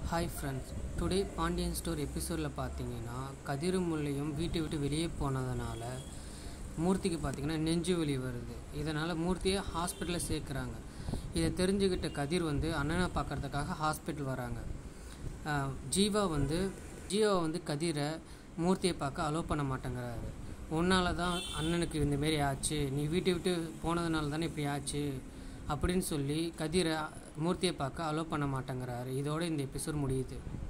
hi friends today Pandian store எபிசோடில் பார்த்தீங்கன்னா கதிரும் முல்லையும் வீட்டை விட்டு வெளியே போனதுனால மூர்த்திக்கு பார்த்தீங்கன்னா நெஞ்சு வலி வருது இதனால் மூர்த்தியை ஹாஸ்பிட்டலில் சேர்க்குறாங்க இதை தெரிஞ்சுக்கிட்ட கதிர் வந்து அண்ணனை பார்க்கறதுக்காக ஹாஸ்பிட்டல் வராங்க ஆஹ் ஜீவா வந்து ஜீவா வந்து கதிரை மூர்த்தியை பார்க்க அலோவ் பண்ண மாட்டேங்கிறாரு உன்னால தான் அண்ணனுக்கு இந்தமாரி ஆச்சு நீ வீட்டை விட்டு போனதுனால தானே இப்படி ஆச்சு அப்படின்னு சொல்லி கதிரை மூர்த்தியை பார்க்க அலோவ் பண்ண மாட்டேங்கிறாரு இதோட இந்த எபிசோட் முடியுது